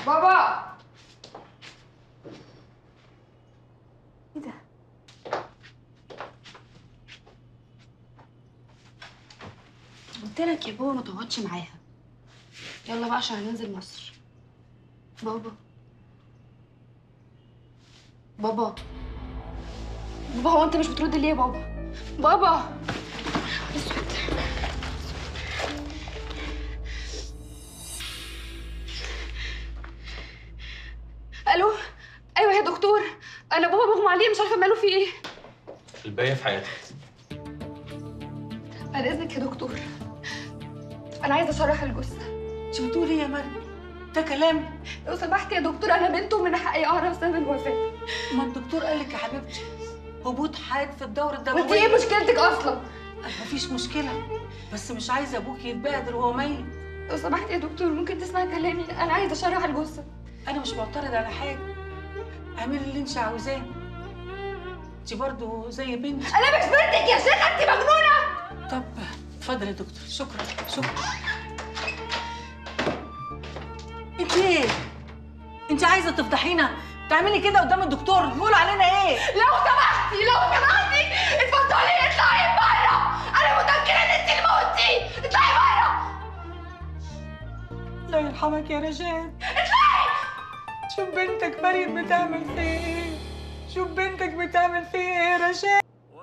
بابا ايه ده قلت لك يا بابا ما تقعدش معاها يلا بقى عشان هننزل مصر بابا بابا بابا هو انت مش بترد ليه يا بابا بابا اسود الو ايوه يا دكتور انا بابا مغمى عليه مش عارفه ماله في ايه الباقية في حياتك بعد اذنك يا دكتور انا عايزه اشرح الجثه انت بتقولي ايه يا مريم ده كلام لو سمحت يا دكتور انا بنته من حقي اعرف سبب الوفاه ما الدكتور قال لك يا حبيبتي هبوط حاد في الدوره الدمويه وانت ايه مشكلتك اصلا مفيش مشكله بس مش عايزه ابوك يتبهدل وهو ميت لو سمحت يا دكتور ممكن تسمع كلامي انا عايزه اشرح الجثه انا مش معترض على حاجه اعملي اللي انت عاوزاه انت برضه زي بنتي انا مش بنتك يا شيخه انت مجنونه طب اتفضل يا دكتور شكرا شكرا انت ايه انت عايزه تفضحينا تعملي كده قدام الدكتور يقولوا علينا ايه لو سمحتي لو سمحتي اتفضلي اطلعي بره انا متاكده ان انت اللي موتيه اطلعي بره الله يرحمك يا رشاد شوف بنتك مريم بتعمل فيه ايه شوف بنتك بتعمل فيه ايه يا رشاد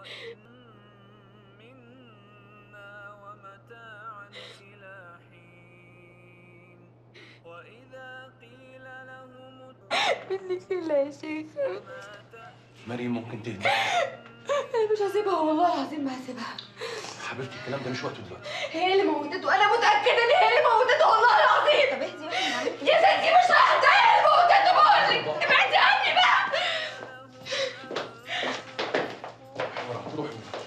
منا ومتاعا إلى حين وإذا قيل لهم منك لله يا شيخ مريم ممكن تهدى انا مش هسيبها والله العظيم ما هسيبها حبيبتي الكلام ده مش وقته دلوقتي هي اللي موتته انا متاكده ان هي اللي موتته والله العظيم طب اهدي بقى يا ستي مش ههدى هي اللي موتته بقول لك ابعدي عني بقى روح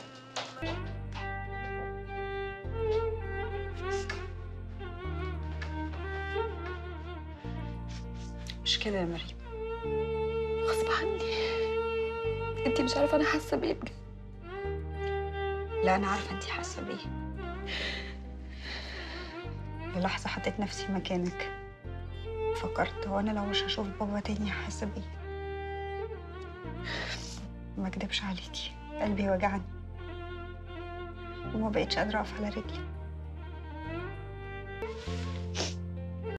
مش كده يا مريم غصب عني انت مش عارفه انا حاسه بايه بجد لا انا عارفه انتي حاسه بيه للحظه حطيت نفسي مكانك فكرت هو انا لو مش هشوف بابا تاني هحس بيه ما اكدبش عليكي قلبي وجعني وما بقتش قادره اقف على رجلي